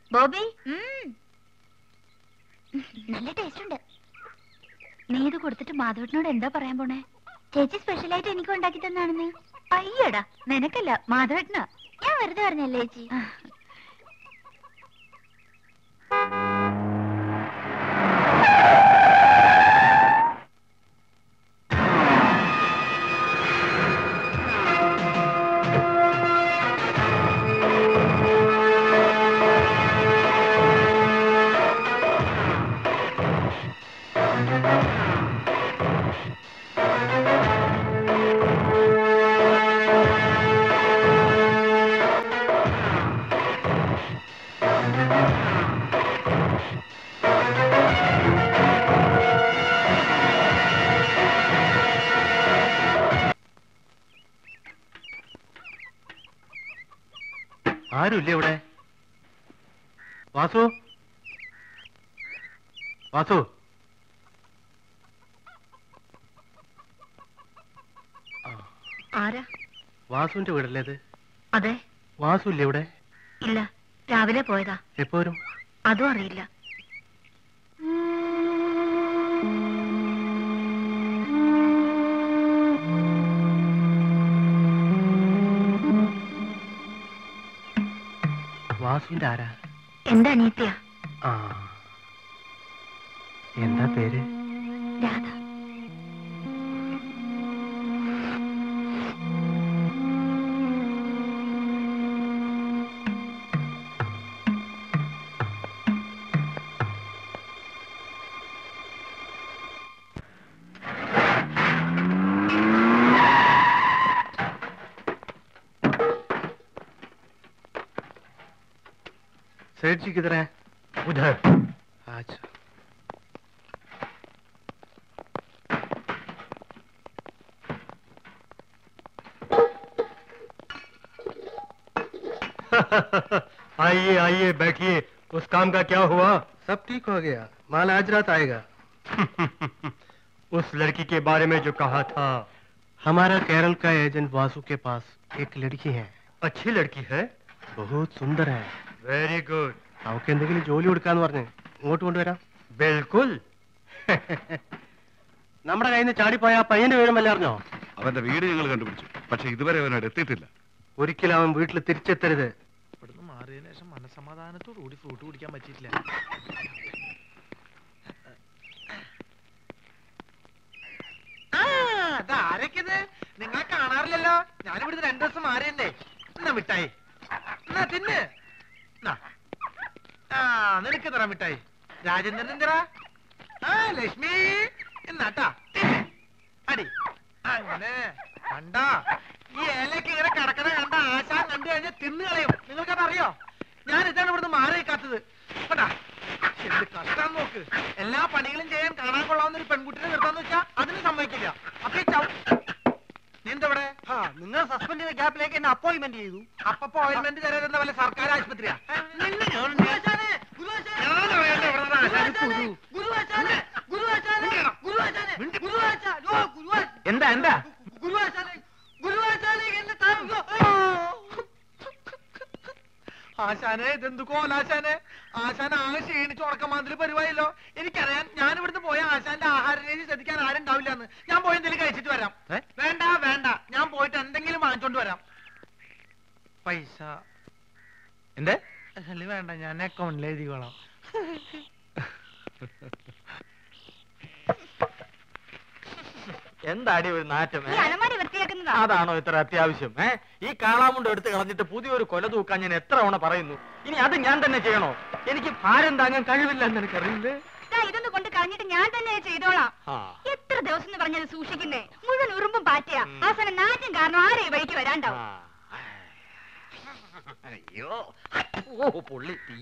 ബോബി നല്ല ടേസ്റ്റ് ഉണ്ട് നീ ഇത് കൊടുത്തിട്ട് മാധവട്ടിനോട് എന്താ പറയാൻ പോണേ ചേച്ചി സ്പെഷ്യലായിട്ട് എനിക്ക് ഉണ്ടാക്കി തന്നാണെന്ന് അയ്യടാ നിനക്കല്ല മാധവട്ടിനാ ഞാൻ വെറുതെ പറഞ്ഞല്ലേ ചേച്ചി ആരുമില്ലേ ഇവിടെ വാസു വാസു ആരാ വാസുവിന്റെ വീടല്ലേ ഇത് അതെ വാസു ഇല്ലേ ഇവിടെ ഇല്ല രാവിലെ പോയതാ എപ്പോ വരും അതും അറിയില്ല വാസുവിന്റെ ആരാ എന്റെ അനിയത്തിയാ ആ എന്താ പേര് രാധ सेठ जी किधर है उधर अच्छा आइए आइए बैठिए उस काम का क्या हुआ सब ठीक हो गया माल आज रात आएगा उस लड़की के बारे में जो कहा था हमारा केरल का एजेंट वासु के पास एक लड़की है अच्छी लड़की है बहुत सुंदर है വെരി ഗുഡ് അവക്ക് എന്തെങ്കിലും ജോലി കൊടുക്കാന്ന് പറഞ്ഞ് ഇങ്ങോട്ട് കൊണ്ടുവരാം ബിൽക്കുൽ നമ്മുടെ കയ്യിൽ നിന്ന് ചാടിപ്പോയ ആ പയ്യന്റെ വിവരമല്ല അറിഞ്ഞോ അവന്റെ വീട് ഞങ്ങൾ കണ്ടുപിടിച്ചു പക്ഷെ ഇതുവരെ അവനോട് എത്തിയിട്ടില്ല ഒരിക്കലും അവൻ വീട്ടിൽ തിരിച്ചെത്തരുത് ഇവിടുന്ന് മാറിയതിനു ശേഷം മനസമാധാനത്തോടു കൂടി ഫ്രൂട്ട് കുടിക്കാൻ പറ്റിയിട്ടില്ല ആരൊക്കെത് നിങ്ങളെ കാണാറില്ലല്ലോ ഞാനിവിടുന്ന് രണ്ടു ദിവസം മാറിയല്ലേ എന്നാ മിഠായി എന്നാ തിന്ന് എന്നാ. ആ നിനക്ക് തരാം മിഠായി രാജേന്ദ്രൻ എന്തിനാ ആ ലക്ഷ്മി എന്നാട്ടാ തിന്ന്. അടി അങ്ങനെ കണ്ടാ ഈ ഏലക്ക് ഇങ്ങനെ കിടക്കണ കണ്ട ആശാൻ കണ്ടു കഴിഞ്ഞാൽ തിന്നു കളയും നിങ്ങൾക്കത് അറിയോ ഞാൻ ഇതാണ് ഇവിടുന്ന് മാറി നിൽക്കാത്തത് കണ്ടാ എന്ത് കഷ്ടം നോക്ക് എല്ലാ പണികളും ചെയ്യാൻ കാണാൻ കൊള്ളാവുന്ന ഒരു പെൺകുട്ടിനെ നിർത്താന്ന് വെച്ചാ അതിന് സമ്മതിക്കില്ല അപ്പൊ ഈ ചവ- നീ എന്താ ഇവിടെ നിങ്ങൾ സസ്പെൻഡ് ചെയ്ത ഗ്യാപ്പിലേക്ക് എന്നെ അപ്പോയിന്റ്മെന്റ് ചെയ്തു അപ്പൊ അപ്പോയിന്റ്മെന്റ് തരാതെന്ന വല്ല സർക്കാർ ആശുപത്രിയാ നിന്നെ ഞാൻ ഞാനാ വേണ്ട ഇവിടുത്തെ ആശാന് കുരു. എന്താ എന്താ ആശാനെ ഇതെന്ത് കോലാശാനെ ആശാൻ ആകെ ക്ഷീണിച്ച് ഉറക്കമാതിരി പരിപാടിയല്ലോ എനിക്കറിയാം ഞാൻ ഇവിടുന്ന് പോയ ആശാന്റെ ആഹാര രീതി ശ്രദ്ധിക്കാൻ ആരും ഉണ്ടാവില്ല എന്ന് ഞാൻ പോയി എന്തെങ്കിലും കഴിച്ചിട്ട് വരാം വേണ്ട വേണ്ട ഞാൻ പോയിട്ട് എന്തെങ്കിലും വാങ്ങിച്ചോണ്ട് വരാം പൈസ എന്തേ അല്ല വേണ്ട ഞാൻ അക്കൗണ്ടിൽ എഴുതിക്കോളാം എന്താടി ഒരു നാറ്റം ഈ അലമാരി വൃത്തിയാക്കുന്നതാ അതാണോ ഇത്ര അത്യാവശ്യം ഏ ഈ കാളാമുണ്ട് എടുത്ത് കളഞ്ഞിട്ട് പുതിയൊരു കൊല തൂക്കാൻ ഞാൻ എത്ര തവണ പറയുന്നു ഇനി അത് ഞാൻ തന്നെ ചെയ്യണോ എനിക്ക് ഭാരം താങ്ങാൻ കഴിവില്ല എന്ന് എനിക്കറിയില്ലേ ദാ ഇതൊന്ന് കൊണ്ട് കളഞ്ഞിട്ട് ഞാൻ തന്നെ ചെയ്തോളാം ആ എത്ര ദിവസം എന്ന് പറഞ്ഞത് സൂക്ഷിക്കുന്നേ മുഴുവൻ ഉറുമ്പും പാറ്റയാ അവസാനം നാറ്റം കാരണം ആരെ ഈ വഴിക്ക് വരാണ്ടാവും അയ്യോ ഓ പൊള്ളി തീ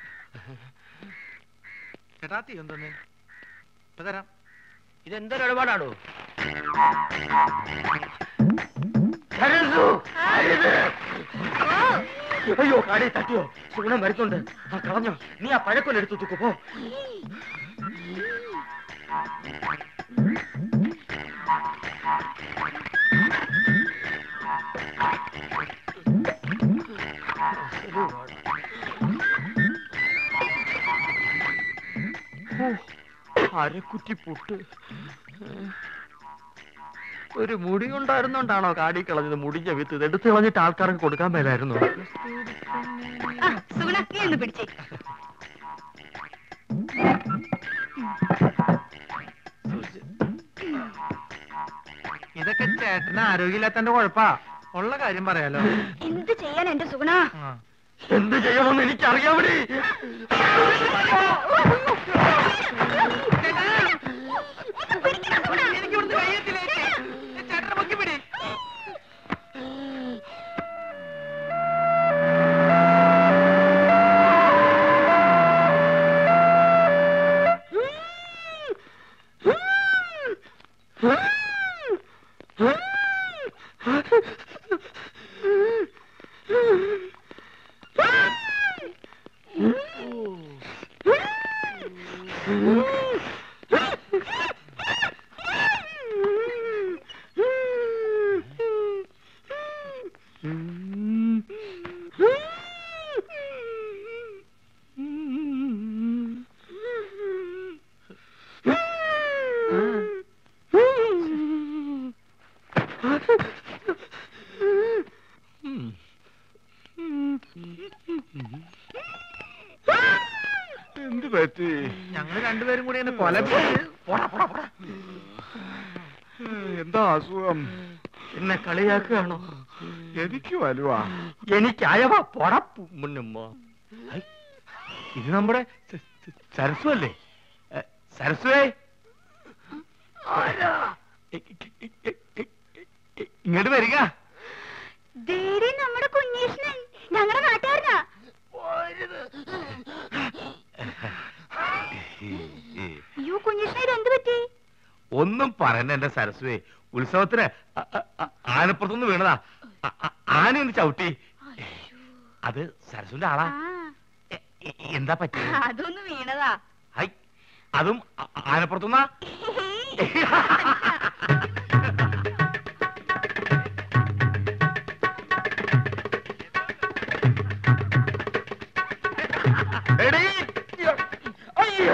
ചേട്ടാ തീ എന്തോന്നേ ഇപ്പൊ തരാം ഇതെന്തൊരു ഇടപാടാണോ അയ്യോ കാടി തട്ടിയോ സുഗുണം വരുന്നുണ്ട് ആ കളഞ്ഞോ നീ ആ പഴക്കൊല്ലെടുത്ത് തൂക്കു പോ അരക്കുറ്റി പുട്ട് ഒരു മുടി ഉണ്ടായിരുന്നോണ്ടാണോ കാടി കളഞ്ഞത് മുടിഞ്ഞ വിത്ത് ഇത് എടുത്ത് കളഞ്ഞിട്ട് ആൾക്കാർക്ക് കൊടുക്കാൻ മേലായിരുന്നു ആ സുഗുണ നീ ഒന്ന് പിടിച്ചേ ഇതൊക്കെ ചേട്ടന് ആരോഗ്യമില്ലാത്തന്റെ കുഴപ്പാ ഉള്ള കാര്യം പറയാലോ എന്ത് ചെയ്യാൻ എന്റെ സുഗുണ ആ. എന്ത് ചെയ്യണമെന്ന് എനിക്കറിയാമടി എനിക്ക് ഇവിടുന്ന് കഴിയത്തില്ല ചേച്ചി. ചേട്ടനെ പൊക്കി പിടി എന്ത് പറ്റി ഞങ്ങള് രണ്ടുപേരും കൂടി ഇങ്ങനെ കൊല പിടിച്ച് പോടാ പോടാ പോടാ എന്താ അസുഖം എന്നെ കളിയാക്കുകയാണോ എനിക്ക് വലുവാ എനിക്കയവ പൊടപ്പു മുന്നുമ്മ ഇത് നമ്മുടെ സ- സ- സരസു അല്ലേ എ, സരസുവേ എ- എ- എ- എ- എ- എ- ഇങ്ങോട്ട് വരിക ദേടി നമ്മുടെ കുഞ്ഞീഷ്ണൻ ഞങ്ങളുടെ നാട്ടുകാരനാ അയ്യോ കുഞ്ഞീഷ്ണ ഇത് എന്ത് പറ്റി ഒന്നും പറയണ്ട എന്റെ സരസുവേ ഉത്സവത്തിന് അ- അ- അ- ആനപ്പുറത്തുനിന്ന് വീണതാ അ- അ- ആന ഒന്ന് ചവിട്ടി അത് സരസുന്റെ ആളാ ആ എ- എ- എന്താ പറ്റി അതൊന്ന് വീണതാ ഹൈ അതും അ- ആനപ്പുറത്തുനിന്നാ എടീ! അയ്യോ!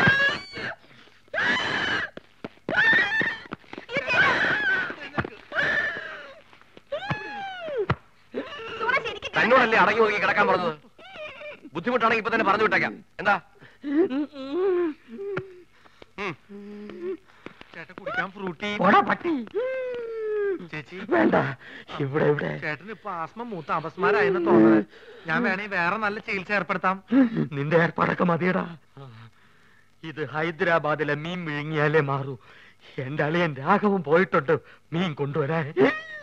സുഗുണ ശരിക്കും തന്നോടല്ലേ അടങ്ങി ഒതുങ്ങി കിടക്കാൻ പറഞ്ഞത് ബുദ്ധിമുട്ടാണെങ്കിൽ ഇപ്പൊ തന്നെ പറഞ്ഞു വിട്ടേക്കാം എന്താ ഉം. ചേട്ടൻ കുടിക്കാൻ ഫ്രൂട്ടി പോടാ പട്ടി ചേച്ചി വേണ്ട ഇവിടെ ഇവിടെ ചേട്ടന് ഇപ്പൊ ആസ്മ മൂത്ത അപസ്മാരായെന്ന് തോന്നുന്നത് ഞാൻ വേണേ വേറെ നല്ല ചികിത്സ ഏർപ്പെടുത്താം നിന്റെ ഏർപ്പാടൊക്കെ മതിയടാ ഇത് ഹൈദരാബാദിലെ മീൻ വിഴുങ്ങിയാലേ മാറൂ എന്റെ അളിയൻ രാഘവൻ പോയിട്ടുണ്ട് മീൻ കൊണ്ടുവരാൻ